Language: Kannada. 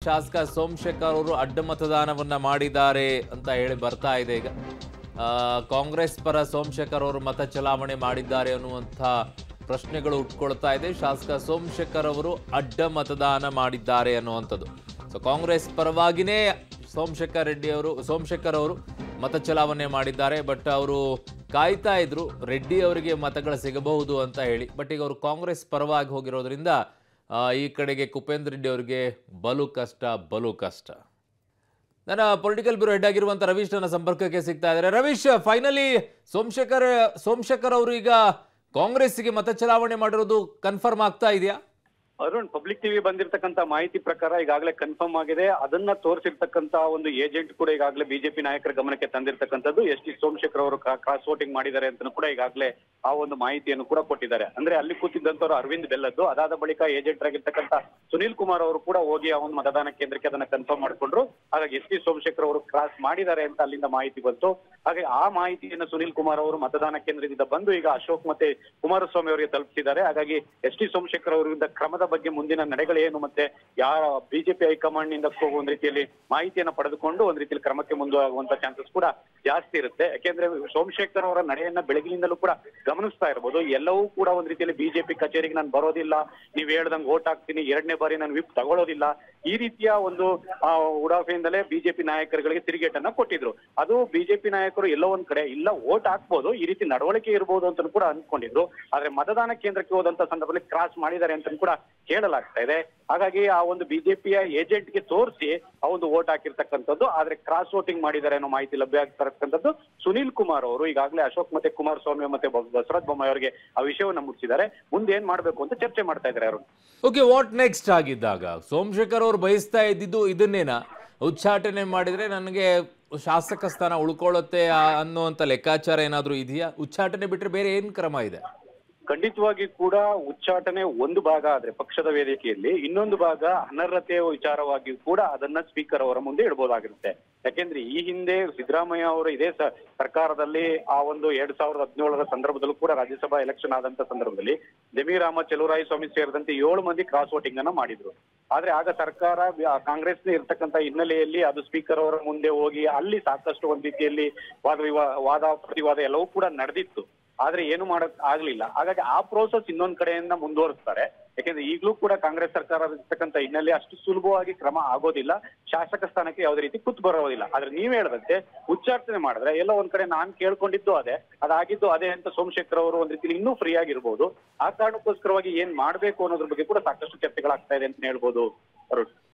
ಶಾಸಕ ಸೋಮಶೇಖರ್ ಅವರು ಅಡ್ಡ ಮತದಾನವನ್ನ ಮಾಡಿದ್ದಾರೆ ಅಂತ ಹೇಳಿ ಬರ್ತಾ ಇದೆ ಈಗ ಆ, ಕಾಂಗ್ರೆಸ್ ಪರ ಸೋಮಶೇಖರ್ ಅವರು ಮತ ಚಲಾವಣೆ ಮಾಡಿದ್ದಾರೆ ಅನ್ನುವಂಥ ಪ್ರಶ್ನೆಗಳು ಉಟ್ಕೊಳ್ತಾ ಇದೆ ಶಾಸಕ ಸೋಮಶೇಖರ್ ಅವರು ಅಡ್ಡ ಮತದಾನ ಮಾಡಿದ್ದಾರೆ ಅನ್ನುವಂಥದ್ದು ಸೊ ಕಾಂಗ್ರೆಸ್ ಪರವಾಗಿನೇ ಸೋಮಶೇಖರ್ ರೆಡ್ಡಿ ಅವರು ಸೋಮಶೇಖರ್ ಅವರು ಮತ ಚಲಾವಣೆ ಮಾಡಿದ್ದಾರೆ ಬಟ್ ಅವರು ಕಾಯ್ತಾ ಇದ್ರು ರೆಡ್ಡಿ ಅವರಿಗೆ ಮತಗಳು ಸಿಗಬಹುದು ಅಂತ ಹೇಳಿ ಬಟ್ ಈಗ ಅವರು ಕಾಂಗ್ರೆಸ್ ಪರವಾಗಿ ಹೋಗಿರೋದ್ರಿಂದ ಆ, ಈ ಕಡೆಗೆ ಕುಪೇಂದ್ರ ರೆಡ್ಡಿ ಅವರಿಗೆ ಬಲು ಕಷ್ಟ ಬಲು ಕಷ್ಟ ನನ್ನ ಪೊಲಿಟಿಕಲ್ ಬ್ಯೂರೋ ಹೆಡ್ ಆಗಿರುವಂತ ರವೀಶ್ ನನ್ನ ಸಂಪರ್ಕಕ್ಕೆ ಸಿಗ್ತಾ ಇದ್ದಾರೆ ರವೀಶ್ ಫೈನಲಿ ಸೋಮಶೇಖರ್ ಸೋಮಶೇಖರ್ ಅವರು ಈಗ ಕಾಂಗ್ರೆಸ್ಸಿಗೆ ಮತ ಚಲಾವಣೆ ಮಾಡಿರೋದು ಕನ್ಫರ್ಮ್ ಆಗ್ತಾ ಇದೆಯಾ ಅರುಣ್ ಪಬ್ಲಿಕ್ ಟಿವಿ ಬಂದಿರತಕ್ಕಂತ ಮಾಹಿತಿ ಪ್ರಕಾರ ಈಗಾಗಲೇ ಕನ್ಫರ್ಮ್ ಆಗಿದೆ ಅದನ್ನ ತೋರಿಸಿರ್ತಕ್ಕಂತ ಒಂದು ಏಜೆಂಟ್ ಕೂಡ ಈಗಾಗಲೇ ಬಿಜೆಪಿ ನಾಯಕರ ಗಮನಕ್ಕೆ ತಂದಿರತಕ್ಕಂಥದ್ದು ಎಸ್ ಟಿ ಸೋಮಶೇಖರ್ ಅವರು ಕ್ರಾಸ್ ವೋಟಿಂಗ್ ಮಾಡಿದ್ದಾರೆ ಅಂತ ಕೂಡ ಈಗಾಗಲೇ ಆ ಒಂದು ಮಾಹಿತಿಯನ್ನು ಕೂಡ ಕೊಟ್ಟಿದ್ದಾರೆ ಅಂದ್ರೆ ಅಲ್ಲಿ ಕೂತಿದ್ದಂತವ್ರು ಅರವಿಂದ್ ಬೆಲ್ಲದ್ದು ಅದಾದ ಬಳಿಕ ಏಜೆಂಟ್ ಆಗಿರ್ತಕ್ಕಂತ ಸುನೀಲ್ ಕುಮಾರ್ ಅವರು ಕೂಡ ಹೋಗಿ ಆ ಒಂದು ಮತದಾನ ಕೇಂದ್ರಕ್ಕೆ ಅದನ್ನ ಕನ್ಫರ್ಮ್ ಮಾಡಿಕೊಂಡ್ರು ಹಾಗಾಗಿ ಎಸ್ ಟಿ ಸೋಮಶೇಖರ್ ಅವರು ಕ್ರಾಸ್ ಮಾಡಿದ್ದಾರೆ ಅಂತ ಅಲ್ಲಿಂದ ಮಾಹಿತಿ ಬಂತು ಹಾಗೆ ಆ ಮಾಹಿತಿಯನ್ನು ಸುನೀಲ್ ಕುಮಾರ್ ಅವರು ಮತದಾನ ಕೇಂದ್ರದಿಂದ ಬಂದು ಈಗ ಅಶೋಕ್ ಮತ್ತೆ ಕುಮಾರಸ್ವಾಮಿ ಅವರಿಗೆ ತಲುಪಿಸಿದ್ದಾರೆ ಹಾಗಾಗಿ ಎಸ್ ಟಿ ಸೋಮಶೇಖರ್ ಅವರಿಂದ ಕ್ರಮದ ಬಗ್ಗೆ ಮುಂದಿನ ನಡೆಗಳೇನು ಮತ್ತೆ ಯಾರ ಬಿಜೆಪಿ ಹೈಕಮಾಂಡ್ ನಿಂದ ಒಂದ್ ರೀತಿಯಲ್ಲಿ ಮಾಹಿತಿಯನ್ನ ಪಡೆದುಕೊಂಡು ಒಂದ್ ರೀತಿಯಲ್ಲಿ ಕ್ರಮಕ್ಕೆ ಮುಂದುವಗುವಂತ ಚಾನ್ಸಸ್ ಕೂಡ ಜಾಸ್ತಿ ಇರುತ್ತೆ ಯಾಕೆಂದ್ರೆ ಸೋಮಶೇಖರ್ ಅವರ ನಡೆಯನ್ನ ಬೆಳಗಿನಿಂದಲೂ ಕೂಡ ಗಮನಿಸ್ತಾ ಇರಬಹುದು ಎಲ್ಲವೂ ಕೂಡ ಒಂದ್ ರೀತಿಯಲ್ಲಿ ಬಿಜೆಪಿ ಕಚೇರಿಗೆ ನಾನು ಬರೋದಿಲ್ಲ ನೀವ್ ಹೇಳ್ದಂಗ್ ಓಟ್ ಹಾಕ್ತೀನಿ ಎರಡನೇ ಬಾರಿ ನಾನು ವಿಪ್ ತಗೊಳ್ಳೋದಿಲ್ಲ ಈ ರೀತಿಯ ಒಂದು ಆ, ಉಡಾಫೆಯಿಂದಲೇ ಬಿಜೆಪಿ ನಾಯಕರುಗಳಿಗೆ ತಿರುಗೇಟನ್ನ ಕೊಟ್ಟಿದ್ರು ಅದು ಬಿಜೆಪಿ ನಾಯಕರು ಎಲ್ಲೋ ಒಂದ್ ಕಡೆ ಇಲ್ಲ ಓಟ್ ಹಾಕ್ಬೋದು ಈ ರೀತಿ ನಡವಳಿಕೆ ಇರಬಹುದು ಅಂತ ಕೂಡ ಅನ್ಕೊಂಡಿದ್ರು ಆದ್ರೆ ಮತದಾನ ಕೇಂದ್ರಕ್ಕೆ ಹೋದಂತ ಸಂದರ್ಭದಲ್ಲಿ ಕ್ರಾಸ್ ಮಾಡಿದ್ದಾರೆ ಅಂತ ಕೂಡ ಕೇಳಲಾಗ್ತಾ ಇದೆ ಹಾಗಾಗಿ ಆ ಒಂದು ಬಿಜೆಪಿಯ ಏಜೆಂಟ್ ಗೆ ತೋರಿಸಿ ಆ ಒಂದು ಓಟ್ ಹಾಕಿರ್ತಕ್ಕಂಥದ್ದು ಆದ್ರೆ ಕ್ರಾಸ್ ವೋಟಿಂಗ್ ಮಾಡಿದ್ದಾರೆ ಅನ್ನೋ ಮಾಹಿತಿ ಲಭ್ಯ ಆಗ್ತಿರತಕ್ಕಂಥದ್ದು ಸುನೀಲ್ ಕುಮಾರ್ ಅವರು ಈಗಾಗಲೇ ಅಶೋಕ್ ಮತ್ತೆ ಕುಮಾರಸ್ವಾಮಿ ಮತ್ತೆ ಬ- ಬಸವರಾಜ ಬೊಮ್ಮಾಯಿ ಅವರಿಗೆ ಆ ವಿಷಯವನ್ನ ಮುಟ್ಟಿಸಿದ್ದಾರೆ ಮುಂದೆ ಏನ್ ಮಾಡ್ಬೇಕು ಅಂತ ಚರ್ಚೆ ಮಾಡ್ತಾ ಇದ್ದಾರೆ ಅವರು ಓಕೆ ವಾಟ್ ನೆಕ್ಸ್ಟ್ ಆಗಿದ್ದಾಗ ಸೋಮಶೇಖರ್ ಅವರು ಬಯಸ್ತಾ ಇದ್ದಿದ್ದು ಇದನ್ನೇನ ಉಚ್ಚಾಟನೆ ಮಾಡಿದ್ರೆ ನನಗೆ ಶಾಸಕ ಸ್ಥಾನ ಉಳ್ಕೊಳ್ಳುತ್ತೆ ಆ- ಅನ್ನುವಂಥ ಲೆಕ್ಕಾಚಾರ ಏನಾದರೂ ಇದೆಯಾ ಉಚ್ಚಾಟನೆ ಬಿಟ್ಟರೆ ಬೇರೆ ಏನು ಕ್ರಮ ಇದೆ ಖಂಡಿತವಾಗಿ ಕೂಡ ಉಚ್ಚಾಟನೆ ಒಂದು ಭಾಗ ಆದ್ರೆ ಪಕ್ಷದ ವೇದಿಕೆಯಲ್ಲಿ ಇನ್ನೊಂದು ಭಾಗ ಅನರ್ಹತೆಯ ವಿಚಾರವಾಗಿ ಕೂಡ ಅದನ್ನ ಸ್ಪೀಕರ್ ಅವರ ಮುಂದೆ ಇಡಬಹುದಾಗಿರುತ್ತೆ ಯಾಕೆಂದ್ರೆ ಈ ಹಿಂದೆ ಸಿದ್ದರಾಮಯ್ಯ ಅವರು ಇದೇ ಸ- ಸರ್ಕಾರದಲ್ಲಿ ಆ ಒಂದು ಎರಡ್ ಸಾವಿರದ ಹದಿನೇಳರ ಸಂದರ್ಭದಲ್ಲೂ ಕೂಡ ರಾಜ್ಯಸಭಾ ಎಲೆಕ್ಷನ್ ಆದಂತ ಸಂದರ್ಭದಲ್ಲಿ ಜಮೀರಾಮ ಚೆಲುವರಾಯ ಸ್ವಾಮಿ ಸೇರಿದಂತೆ ಏಳು ಮಂದಿ ಕ್ರಾಸ್ ವೋಟಿಂಗ್ ಅನ್ನ ಮಾಡಿದ್ರು ಆದ್ರೆ ಆಗ ಸರ್ಕಾರ ಕಾಂಗ್ರೆಸ್ ಇರ್ತಕ್ಕಂತ ಹಿನ್ನೆಲೆಯಲ್ಲಿ ಅದು ಸ್ಪೀಕರ್ ಅವರ ಮುಂದೆ ಹೋಗಿ ಅಲ್ಲಿ ಸಾಕಷ್ಟು ಒಂದ್ ರೀತಿಯಲ್ಲಿ ವಾದ ವಿವಾ ವಾದ ಪ್ರತಿವಾದ ಎಲ್ಲವೂ ಕೂಡ ನಡೆದಿತ್ತು ಆದ್ರೆ ಏನು ಮಾಡಕ್ ಆಗ್ಲಿಲ್ಲ ಹಾಗಾಗಿ ಆ ಪ್ರೋಸೆಸ್ ಇನ್ನೊಂದ್ ಕಡೆಯಿಂದ ಮುಂದುವರಿಸ್ತಾರೆ ಯಾಕೆಂದ್ರೆ ಈಗಲೂ ಕೂಡ ಕಾಂಗ್ರೆಸ್ ಸರ್ಕಾರ ಇರ್ತಕ್ಕಂಥ ಹಿನ್ನೆಲೆ ಅಷ್ಟು ಸುಲಭವಾಗಿ ಕ್ರಮ ಆಗೋದಿಲ್ಲ ಶಾಸಕ ಸ್ಥಾನಕ್ಕೆ ಯಾವುದೇ ರೀತಿ ಕುತ್ತು ಬರೋದಿಲ್ಲ ಆದ್ರೆ ನೀವ್ ಹೇಳದಂತೆ ಉಚ್ಚಾಟನೆ ಮಾಡಿದ್ರೆ ಎಲ್ಲ ಒಂದ್ ಕಡೆ ನಾನ್ ಕೇಳ್ಕೊಂಡಿದ್ದು ಅದೇ ಅದಾಗಿದ್ದು ಅದೇ ಅಂತ ಸೋಮಶೇಖರ್ ಅವರು ಒಂದ್ ರೀತಿಲಿ ಇನ್ನೂ ಫ್ರೀ ಆಗಿರ್ಬೋದು ಆ ಕಾರಣಕ್ಕೋಸ್ಕರವಾಗಿ ಏನ್ ಮಾಡ್ಬೇಕು ಅನ್ನೋದ್ರ ಬಗ್ಗೆ ಕೂಡ ಸಾಕಷ್ಟು ಚರ್ಚೆಗಳಾಗ್ತಾ ಇದೆ ಅಂತ ಹೇಳ್ಬೋದು ಅರುಣ್